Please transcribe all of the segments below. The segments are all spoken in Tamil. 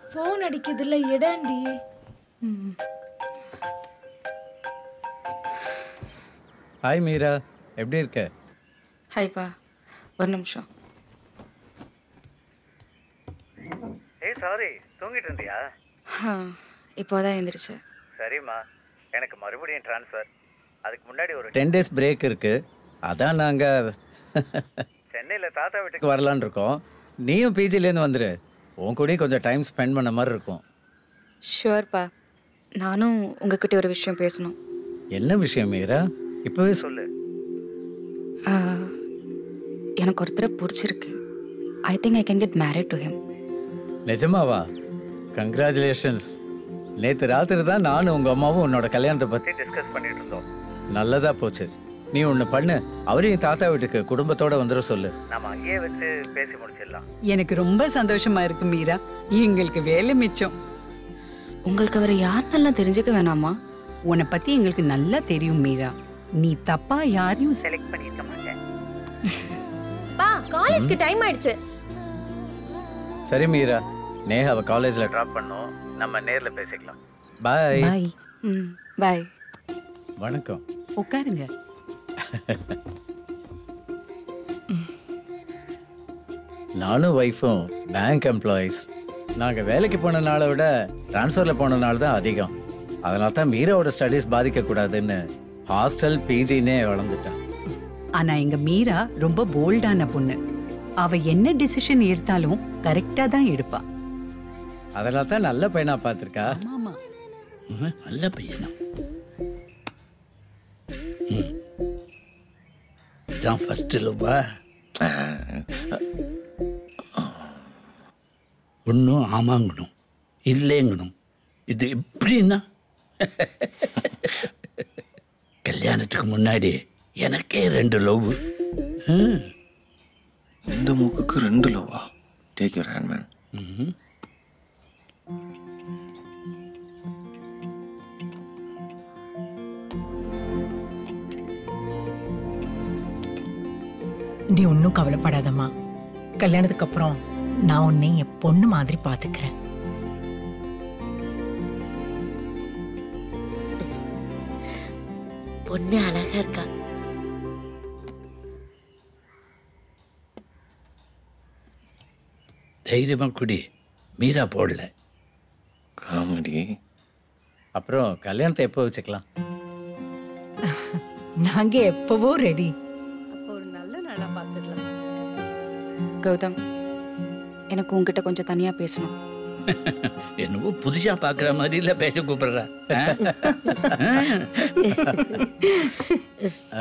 ஃபோன் அடிக்குதுல்ல இடண்டி ஹாய் மீரா எப்படி இருக்க ஹாய்ப்பா ஒரு நிமிஷம் ஏய் சாரி தூங்கிட்டு இருந்தியா இப்போதான் எந்திரிச்சு சரிம்மா எனக்கு மறுபடியும் ட்ரான்ஸ்ஃபர் அதுக்கு முன்னாடி ஒரு டென் டேஸ் பிரேக் இருக்கு அதான் நாங்கள் சென்னையில் தாத்தா வீட்டுக்கு வரலான்னு இருக்கோம் நீயும் பிஜிலேருந்து வந்துரு உன் கூடயும் கொஞ்சம் டைம் ஸ்பெண்ட் பண்ண மாதிரி இருக்கும் ஷுவர்ப்பா நானும் உங்ககிட்ட ஒரு விஷயம் பேசணும் என்ன விஷயம் மீரா இப்போவே சொல்லு ஆ, எனக்கு ஒருத்தரை பிடிச்சிருக்கு I think I can get married to him நிஜமாவா கங்க்ராச்சுலேஷன்ஸ் நேற்று ராத்திரி தான் நானும் உங்கள் அம்மாவும் உன்னோட கல்யாணத்தை பற்றி டிஸ்கஸ் பண்ணிட்டு இருந்தோம் நல்லதா போச்சு நீ ஒன்று பண்ணு அவரையும் தாத்தா வீட்டுக்கு குடும்பத்தோட வந்துட சொல்லு நம்ம அங்கேயே வச்சு பேசி முடிச்சிடலாம் எனக்கு ரொம்ப சந்தோஷமா இருக்கு மீரா எங்களுக்கு வேலை மிச்சம் உங்களுக்கு அவர் யாருன்னெல்லாம் தெரிஞ்சுக்க வேணாமா உன்னை பத்தி எங்களுக்கு நல்லா தெரியும் மீரா நீ தப்பா யாரையும் செலக்ட் பண்ணிருக்க மாட்டேன் பா காலேஜ்க்கு டைம் ஆயிடுச்சு சரி மீரா நேஹாவை காலேஜில் ட்ராப் பண்ணோம் நம்ம நேரில் பேசிக்கலாம் பாய் பாய் ம் பாய் வணக்கம் உட்காருங்க நானும் ஒய்ஃபும் பேங்க் எம்ப்ளாயீஸ் நாங்கள் வேலைக்கு போன நாளை விட ட்ரான்ஸ்ஃபரில் போன நாள் தான் அதிகம் அதனால தான் மீராவோட ஸ்டடீஸ் பாதிக்கக்கூடாதுன்னு ஹாஸ்டல் பிஜின்னே வளர்ந்துட்டான் ஆனா எங்க மீரா ரொம்ப போல்டான பொண்ணு அவ என்ன டிசிஷன் எடுத்தாலும் கரெக்டா தான் எடுப்பா அதனால தான் நல்ல பையனா பார்த்துருக்கா ஆமா ம், நல்ல பையனா ம். இதான் ஃபர்ஸ்ட் லவ்வா ஒன்றும் ஆமாங்கணும் இல்லைங்கணும் இது எப்படின்னா கல்யாணத்துக்கு முன்னாடி எனக்கே ரெண்டு லவ் இந்த மூக்குக்கு ரெண்டு லோவா டேக் யூர் ஹேண்ட் மேன் நீ ஒன்றும் கவலைப்படாதம்மா கல்யாணத்துக்கு அப்புறம் நான் உன்னை என் பொண்ணு மாதிரி பாத்துக்கிறேன் பொண்ணு அழகா இருக்கா தைரியமாக குடி மீரா போடல காமெடி அப்புறம் கல்யாணத்தை எப்போ வச்சுக்கலாம் நாங்க எப்பவோ ரெடி அப்போ ஒரு நல்ல நாளா பாத்துடலாம் கௌதம் எனக்கு உங்ககிட்ட கொஞ்சம் தனியா பேசணும் என்னவோ புதுசா பார்க்குற மாதிரி இல்லை பேச கூப்பிடுறா ஆ? ஆ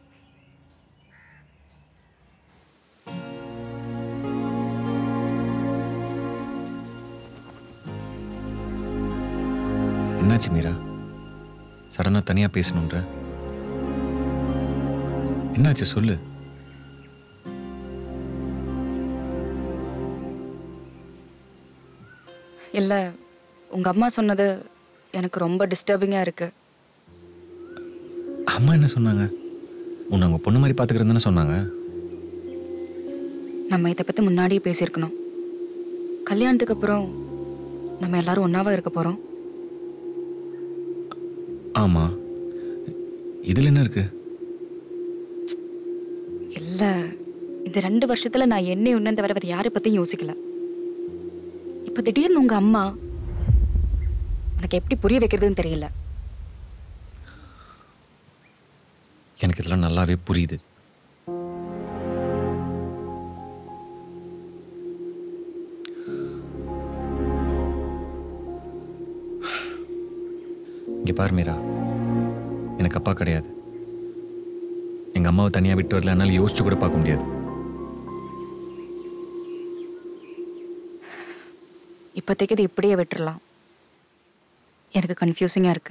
என்னாச்சு மீரா சடனாக தனியாக பேசணுன்ற என்னாச்சு சொல்லு இல்ல உங்க அம்மா சொன்னது எனக்கு ரொம்ப டிஸ்டர்பிங்கா இருக்கு அம்மா என்ன சொன்னாங்க உன்னை அவங்க பொண்ணு மாதிரி பார்த்துக்கிறேன்னு தானே சொன்னாங்க நம்ம இதை பத்தி முன்னாடியே பேசியிருக்கணும் கல்யாணத்துக்கு அப்புறம் நம்ம எல்லாரும் ஒன்னாவா இருக்க போறோம் ஆமாம் இதில் என்ன இருக்கு இல்ல இந்த ரெண்டு வருஷத்துல நான் என்னை உன்னன் தவிர வேற யாரை பத்தியும் யோசிக்கல இப்ப திடீர்னு உங்க அம்மா உனக்கு எப்படி புரிய வைக்கிறதுன்னு தெரியல எனக்கு இதெல்லாம் நல்லாவே புரியுது இங்கே பாரு மீரா எனக்கு அப்பா கிடையாது எங்கள் அம்மாவை தனியாக விட்டு வரல என்னால் யோசிச்சு கூட பார்க்க முடியாது இப்போதைக்கு இது இப்படியே விட்டுறலாம் எனக்கு கன்ஃபியூசிங்கா இருக்கு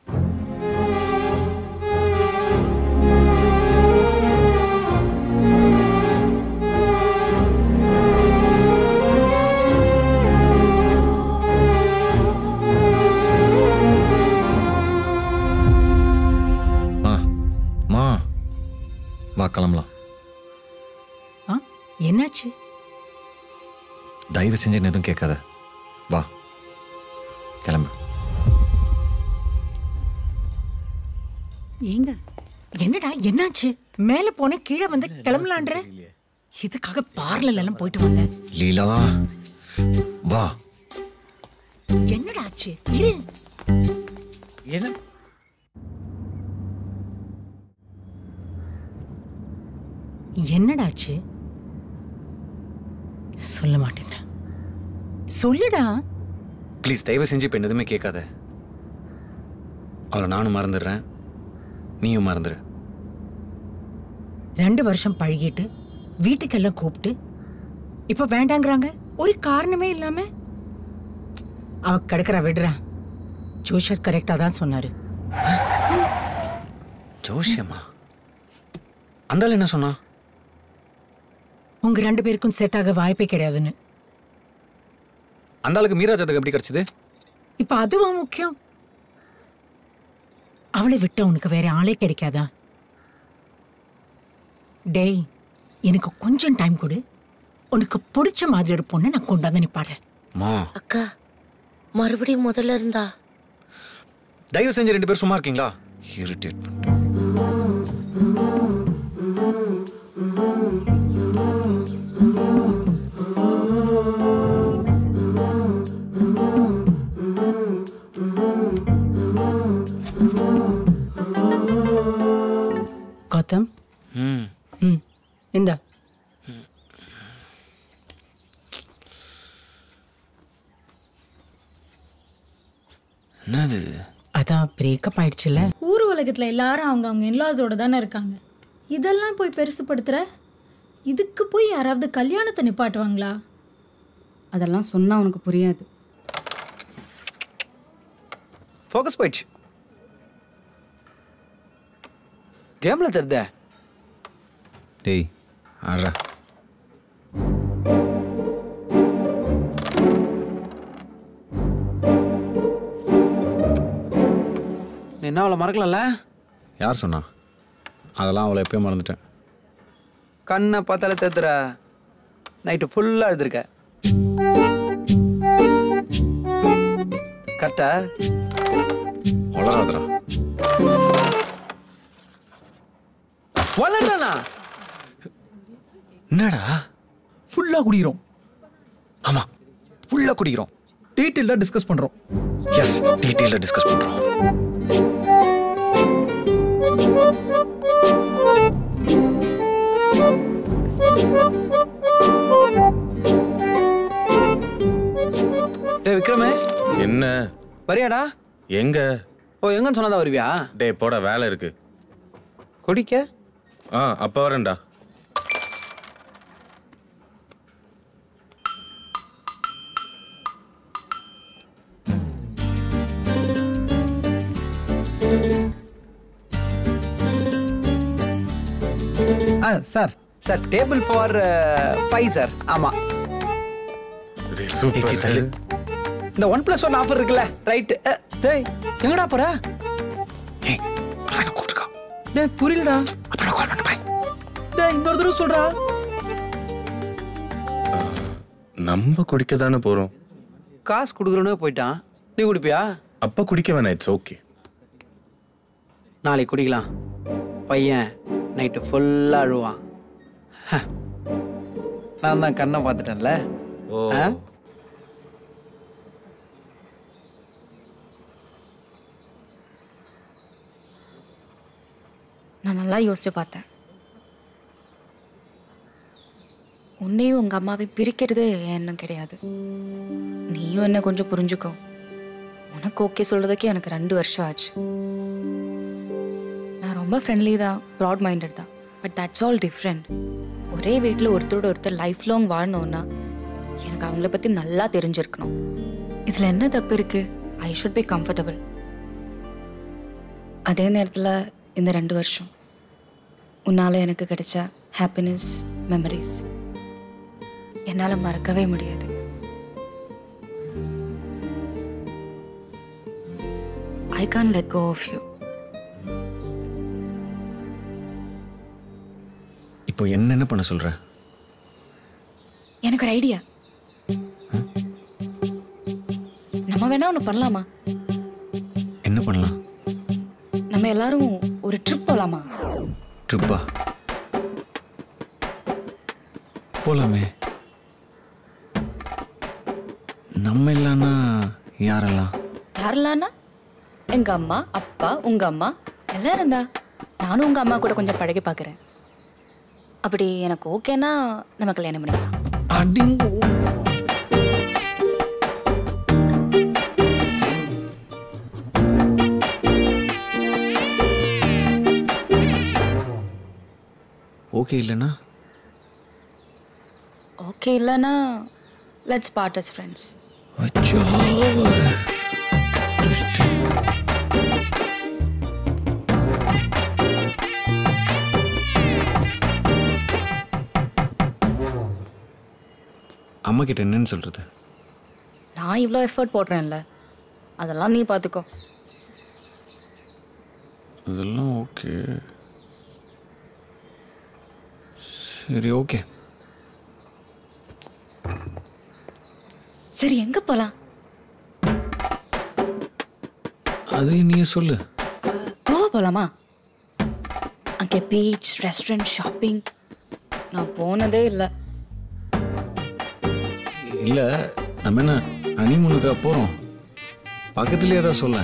மா மா வா கிளம்பலாம் ஆ என்னாச்சு தயவு செஞ்சு என்ன எதுவும் கேட்காத வா கிளம்பு ஏங்க என்னடா என்னாச்சு மேல போன கீழே வந்து கிளம்பலான்ற இதுக்காக பார்லர் எல்லாம் போயிட்டு வந்தேன் லீலா வா என்னடா ஆச்சு இரு என்ன என்னடாச்சு சொல்ல மாட்டேன் சொல்லுடா ப்ளீஸ் தயவு செஞ்சு இப்போ எதுவுமே கேட்காத அவளை நானும் மறந்துடுறேன் நீயும் மறந்துடு ரெண்டு வருஷம் பழகிட்டு வீட்டுக்கெல்லாம் கூப்பிட்டு இப்ப வேண்டாங்கிறாங்க ஒரு காரணமே இல்லாம அவ கிடக்குறா விடுறா ஜோஷர் கரெக்டா தான் சொன்னாரு ஜோஷியம்மா அந்த ஆள் என்ன சொன்னா உங்க ரெண்டு பேருக்கும் செட் ஆக வாய்ப்பே கிடையாதுன்னு அந்த ஆளுக்கு மீரா ஜாதகம் எப்படி கிடைச்சது இப்ப அதுவா முக்கியம் அவளை விட்டு உனக்கு வேற ஆளே கிடைக்காதா டேய் எனக்கு கொஞ்சம் டைம் கொடு உனக்கு பிடிச்ச மாதிரி ஒரு பொண்ணை நான் கொண்டாந்து நிப்பாடுறேன் மா அக்கா மறுபடியும் முதல்ல இருந்தா தயவு செஞ்சு ரெண்டு பேரும் சும்மா இருக்கீங்களா இரிட்டேட் கௌதம் ம் ம் இந்த என்னது இது? அதான் பிரேக்கப் ஆயிடுச்சுல ஊர் உலகத்துல எல்லாரும் அவங்க அவங்க இன்லாஸோட தானே இருக்காங்க இதெல்லாம் போய் பெருசுப்படுத்துற இதுக்கு போய் யாராவது கல்யாணத்தை நிப்பாட்டுவாங்களா அதெல்லாம் சொன்னா உனக்கு புரியாது ஃபோக்கஸ் போயிடுச்சு கேமில் தெரிதே டேய் ஆடுறா நீ என்ன அவளை மறக்கலல்ல யார் சொன்னா அதெல்லாம் அவளை எப்பயும் மறந்துட்டேன் கண்ணை பார்த்தாலே தேத்துற நைட்டு ஃபுல்லாக எழுதிருக்க கரெக்டா வளராதரா வளர்றானா என்னடா ஃபுல்லாக குடிக்கிறோம் ஆமா ஃபுல்லா குடிக்கிறோம் டீட்டெயிலாக டிஸ்கஸ் பண்ணுறோம் எஸ் டீட்டெயிலாக டிஸ்கஸ் பண்றோம் டே விக்ரமே என்ன வரியாடா எங்க ஓ எங்கன்னு சொன்னாதான் வருவியா டே போட வேலை இருக்கு குடிக்க ஆ அப்ப வரேன்டா ஆ sir sir table for five sir ஆமாம் டேய், ஏச்சி, தள்ளு. சூப்பர் இந்த ஒன் ப்ளஸ் ஒன் ஆஃபர் இருக்குல்ல ரைட்டு டேய் எங்கடா போற ஏய் அவனை கூப்பிட்டுக்கா டேய் புரியலடா அப்புறம் கால் பண்ணு பாய் டேய் இன்னொரு தடவை சொல்றா நம்ம குடிக்க தானே போறோம் காசு கொடுக்குறோன்னு போயிட்டான் நீ குடிப்பியா அப்ப குடிக்க வேணாம் இட்ஸ் ஓகே நாளைக்கு குடிக்கலாம் பையன் நைட்டு ஃபுல்லாக அழுவான் ஹ. நான் தான் கண்ணை பார்த்துட்டேன்ல ஓ ஆ? நான் நல்லா யோசிச்சு பார்த்தேன் உன்னையும் உங்க அம்மாவையும் பிரிக்கிறது என் எண்ணம் கிடையாது நீயும் என்ன கொஞ்சம் புரிஞ்சுக்கோ உனக்கு ஓகே சொல்றதுக்கே எனக்கு ரெண்டு வருஷம் ஆச்சு நான் ரொம்ப ஃப்ரெண்ட்லி தான் ப்ராட் மைண்டட் தான் பட் தட்ஸ் ஆல் டிஃப்ரெண்ட் ஒரே வீட்டில் ஒருத்தரோட ஒருத்தர் லைஃப் லாங் வாழணும்னா எனக்கு அவங்கள பற்றி நல்லா தெரிஞ்சிருக்கணும் இதில் என்ன தப்பு இருக்கு ஐ ஷுட் பி கம்ஃபர்டபுள் அதே நேரத்தில் இந்த ரெண்டு வருஷம் உன்னால் எனக்கு கிடைச்ச ஹாப்பினஸ் மெமரிஸ் என்னால் மறக்கவே முடியாது I can let go of you இப்போ என்னென்ன பண்ண சொல்ற எனக்கு ஒரு ஐடியா நம்ம வேணா ஒன்று பண்ணலாமா என்ன பண்ணலாம் நம்ம எல்லாரும் ஒரு ட்ரிப் போகலாமா ட்ரிப்பா போலாமே நம்ம இல்லைன்னா யாரெல்லாம் யாரெல்லாம்னா எங்க அம்மா அப்பா உங்க அம்மா எல்லாரும் தான் நானும் உங்க அம்மா கூட கொஞ்சம் பழகி பார்க்குறேன் அப்படி எனக்கு ஓகேனா நம்ம கல்யாணம் பண்ணிக்கலாம் அடிங்கோ ஓகே இல்லைன்னா ஓகே இல்லைன்னா லெட்ஸ் பார்ட் அஸ் ஃப்ரெண்ட்ஸ் அச்சோ வர. Twist. அம்மா கிட்ட என்னன்னு சொல்றது நான் இவ்வளோ எஃபர்ட் போடுறேன்ல அதெல்லாம் நீ பார்த்துக்கோ அதெல்லாம் ஓகே சரி ஓகே சரி எங்கே போகலாம் அது நீயே சொல்லு கோவா போகலாமா அங்கே பீச் ரெஸ்டாரண்ட் ஷாப்பிங் நான் போனதே இல்லை இல்லை நம்ம என்ன ஹனிமூனுக்கா போகிறோம் பக்கத்துலேயே தான் சொல்ல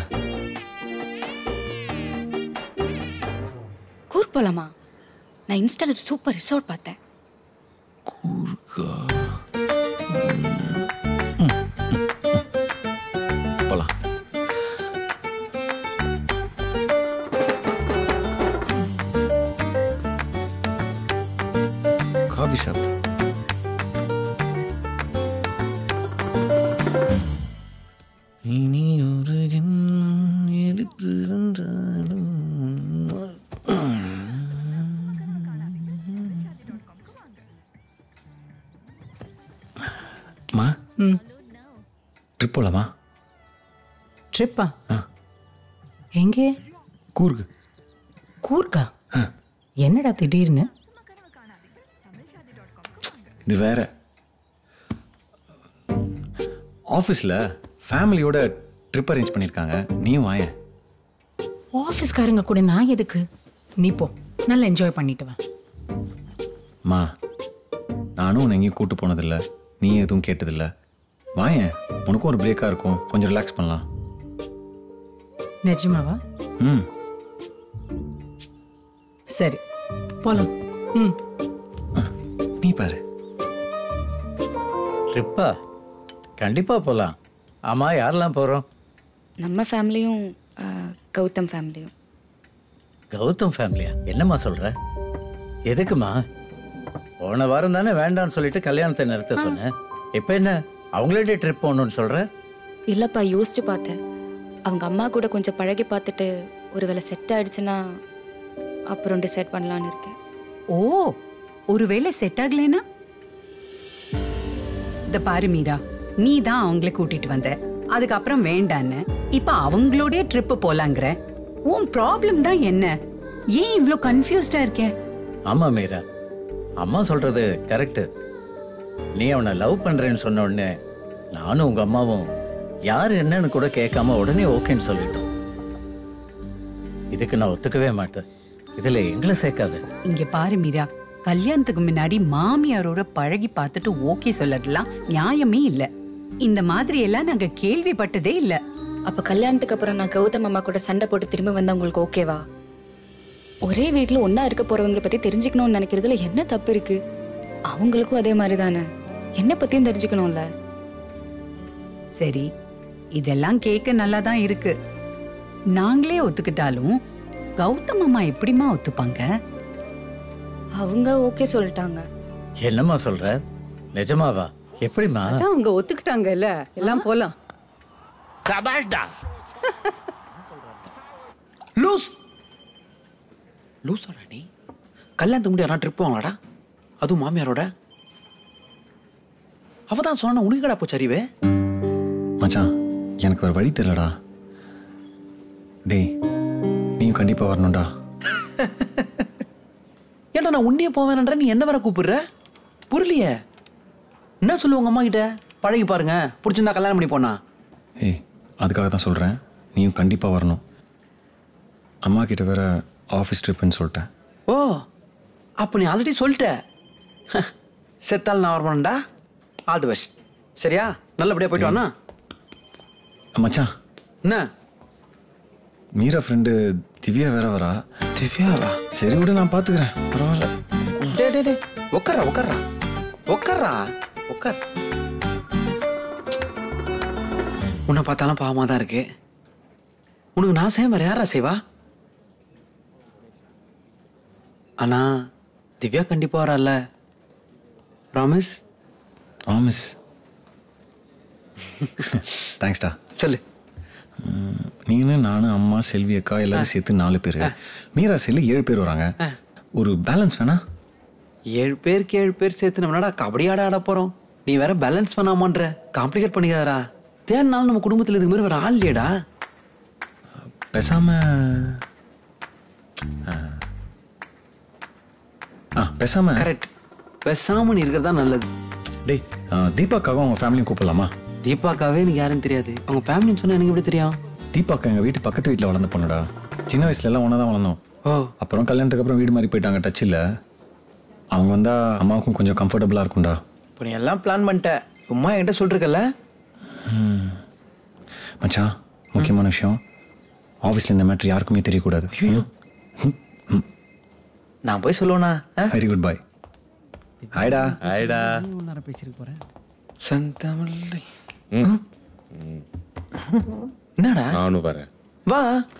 கூர்க் போகலாமா நான் இன்ஸ்டால ஒரு சூப்பர் ரிசார்ட் பார்த்தேன் போகலாம் காஃபி ஷாப் இனி ஒரு ஜென்மம் எடுத்திருந்தாலும் மா ம் ட்ரிப் போகலாமா ட்ரிப்பா ஆ. எங்கே கூர்க்கு கூர்க்கா என்னடா திடீர்னு இது வேற ஆஃபீஸில் ஃபேமிலியோட ட்ரிப் அரேஞ்ச் பண்ணியிருக்காங்க நீயும் வாயேன் ஆஃபீஸ்காரங்க கூட நான் எதுக்கு நீ போ நல்லா என்ஜாய் பண்ணிட்டு வா மா நானும் உன்னை எங்கேயும் கூட்டு போனதில்ல நீ எதுவும் கேட்டதில்ல வாயேன் உனக்கும் ஒரு பிரேக்காக இருக்கும் கொஞ்சம் ரிலாக்ஸ் பண்ணலாம் நிஜமாவா ம் சரி போலாம் ம் நீ பாரு ட்ரிப்பா கண்டிப்பா போலாம் ஆமா யாரெல்லாம் போறோம் நம்ம ஃபேமிலியும் அஹ், கௌதம் ஃபேமிலியும் கௌதம் ஃபேமிலியா என்னம்மா சொல்ற எதுக்குமா போன வாரம் தானே வேண்டாம்னு சொல்லிட்டு கல்யாணத்தை நிறுத்த சொன்னேன் இப்போ என்ன அவங்களே ட்ரிப் போகணும்னு சொல்ற இல்லைப்பா யோசிச்சு பார்த்தேன் அவங்க அம்மா கூட கொஞ்சம் பழகி பார்த்துட்டு ஒருவேளை செட் ஆயிடுச்சுன்னா அப்புறம் டிசைட் பண்ணலான்னு இருக்கேன் ஓ ஒருவேளை செட் ஆகலைன்னா இந்த பாரு மீரா நீ தான் அவங்கள கூட்டிட்டு வந்த அதுக்கப்புறம் வேண்டான்னு இப்ப அவங்களோடய ட்ரிப்பு போலாங்கிற உன் ப்ராப்ளம் தான் என்ன ஏன் இவ்ளோ கன்ஃபியூஸ்டா இருக்க ஆமா மீரா அம்மா சொல்றது கரெக்டு நீ அவனை லவ் பண்றேன்னு சொன்ன உடனே நானும் உங்க அம்மாவும் யார் என்னன்னு கூட கேட்காம உடனே ஓகேன்னு சொல்லிட்டோம் இதுக்கு நான் ஒத்துக்கவே மாட்டேன் இதுல எங்களை சேர்க்காது இங்க பாரு மீரா கல்யாணத்துக்கு முன்னாடி மாமியாரோட பழகி பார்த்துட்டு ஓகே சொல்லலாம் நியாயமே இல்ல இந்த மாதிரி எல்லாம் நாங்க கேள்விப்பட்டதே இல்ல அப்போ கல்யாணத்துக்கு அப்புறம் நான் கௌதம் அம்மா கூட சண்டை போட்டு திரும்ப வந்தா உங்களுக்கு ஓகேவா ஒரே வீட்டில் ஒன்றா இருக்க போறவங்களை பற்றி தெரிஞ்சுக்கணும்னு நினைக்கிறதுல என்ன தப்பு இருக்கு அவங்களுக்கும் அதே மாதிரி தானே என்னை பற்றியும் தெரிஞ்சுக்கணும்ல சரி இதெல்லாம் கேட்க நல்லா தான் இருக்கு நாங்களே ஒத்துக்கிட்டாலும் கௌதம் அம்மா எப்படிம்மா ஒத்துப்பாங்க அவங்க ஓகே சொல்லிட்டாங்க என்னம்மா சொல்ற நிஜமாவா எப்படிம்மா அதான் அவங்க ஒத்துக்கிட்டாங்கல்ல எல்லாம் போலாம் சபாஷ்டா லூஸ் லூஸாடா நீ கல்யாணத்துக்கு முன்னாடி யாரா ட்ரிப் போவாங்களாடா அதுவும் மாமியாரோட அவ தான் சொன்னா உனக்கு கடா போச்சு அறிவே மச்சான் எனக்கு ஒரு வழி தெரியலடா டேய் நீயும் கண்டிப்பாக வரணும்டா ஏன்டா நான் உன்னையே போவேன்ன்ற நீ என்ன வர கூப்பிடுற புரியலையே என்ன சொல்லுவாங்க அம்மா கிட்ட பழகி பாருங்க பிடிச்சிருந்தா கல்யாணம் பண்ணி போனா ஏய் அதுக்காக தான் சொல்கிறேன் நீயும் கண்டிப்பாக வரணும் அம்மா கிட்ட வேற ஆஃபீஸ் ட்ரிப்புன்னு சொல்லிட்டேன் ஓ அப்போ நீ ஆல்ரெடி சொல்லிட்ட செத்தால் நான் வரமாட்டா ஆல் தி பெஸ்ட் சரியா நல்லபடியாக போயிட்டு வாண்ணா மச்சான் என்ன மீரா ஃப்ரெண்டு திவ்யா வேற வரா திவ்யாவா சரி விடு நான் பார்த்துக்கிறேன் பரவாயில்ல டே டே டே உட்கார்றா உட்கார்றா உட்கார்றா உட்கார் உன்னை பார்த்தாலும் பாவமாக தான் இருக்கு உனக்கு நான் செய்ய வேற யாரா செய்வா ஆனா திவ்யா கண்டிப்பா வரல ப்ராமிஸ் ஆமிஸ் தேங்க்ஸ்டா சொல்லு நீனு நானும் அம்மா செல்வி அக்கா எல்லாரும் சேர்த்து நாலு பேர் மீரா செல்லு ஏழு பேர் வராங்க ஒரு பேலன்ஸ் வேணா ஏழு பேருக்கு ஏழு பேர் சேர்த்து நம்ம என்னடா கபடி ஆட ஆட போறோம் நீ வேற பேலன்ஸ் பண்ணாமன்ற காம்ப்ளிகேட் பண்ணிக்காதடா தேர்னாலும் நம்ம குடும்பத்துல இதுக்கு மாதிரி வேற ஆள் இல்லையடா பேசாம ஆ. ஆ பேசாம கரெக்ட் பேசாம நீ இருக்கிறது தான் நல்லது டேய் ஆ, தீபாக்காவும் அவங்க ஃபேமிலியும் கூப்பிடலாமா தீபாக்காவே எனக்கு யாருன்னு தெரியாது அவங்க ஃபேமிலின்னு சொன்னா எனக்கு எப்படி தெரியும் தீபாக்கா எங்கள் வீட்டு பக்கத்து வீட்டில் வளர்ந்த பொண்ணுடா சின்ன வயசுல எல்லாம் ஒன்றா தான் வளர்ந்தோம் ஓ அப்புறம் கல்யாணத்துக்கு அப்புறம் வீடு மாதிரி போயிட்டாங்க டச் இல்லை அவங்க வந்தா அம்மாவுக்கும் கொஞ்சம் கம்ஃபர்டபுளாக இருக்கும்டா இப்போ நீ எல்லாம் பிளான் பண்ணிட்ட உமா என்கிட்ட சொல்லிருக்கல ம். மச்சான் முக்கியமான விஷயம் ஆஃபீஸில் இந்த மேட்ரு யாருக்குமே தெரியக்கூடாது நான் போய் சொல்லுவேனா வெரி குட் பாய் ஹாய்டா ஹாய்டா நேரம் பேசிருக்க போறேன் செந்தமிழை என்னடா நானும் வரேன் வா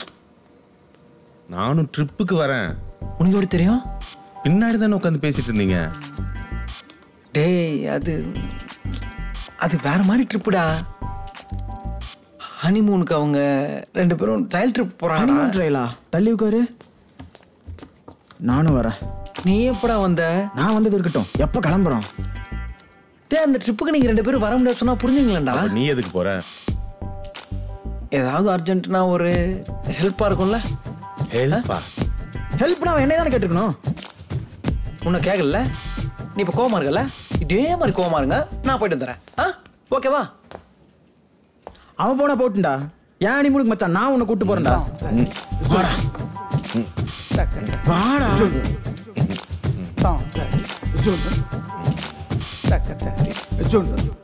நானும் ட்ரிப்புக்கு வரேன் உனக்கு எப்படி தெரியும் பின்னாடி தானே உட்காந்து பேசிட்டு இருந்தீங்க டேய் அது அது வேற மாதிரி ட்ரிப்புடா ஹனிமூனுக்கு அவங்க ரெண்டு பேரும் ட்ரையல் ட்ரிப் போறாங்க ஹனிமூன் ட்ரையலா தள்ளி உட்காரு நானும் வரேன் நீ எப்படா வந்த நான் வந்தது இருக்கட்டும் எப்போ கிளம்புறோம் டேய் அந்த ட்ரிப்புக்கு நீங்க ரெண்டு பேரும் வர முடியாது சொன்னா புரிஞ்சுங்களேன்டா அப்ப நீ எதுக்கு போற ஏதாவது அர்ஜென்ட்னா ஒரு ஹெல்ப்பா இருக்கும்ல ஹெல்ப்பா ஹெல்ப்னா அவன் என்னை தானே கேட்டுக்கணும் உன்னை கேட்கல நீ இப்போ கோவமா இருக்கல இதே மாதிரி கோவமா இருங்க நான் போயிட்டு வந்துடுறேன் ஆ ஓகேவா அவன் போனா போட்டுண்டா ஏன் நீ முழுக்க மச்சான் நான் உன்னை கூட்டு போறேன்டா வாடா வாடா Junda.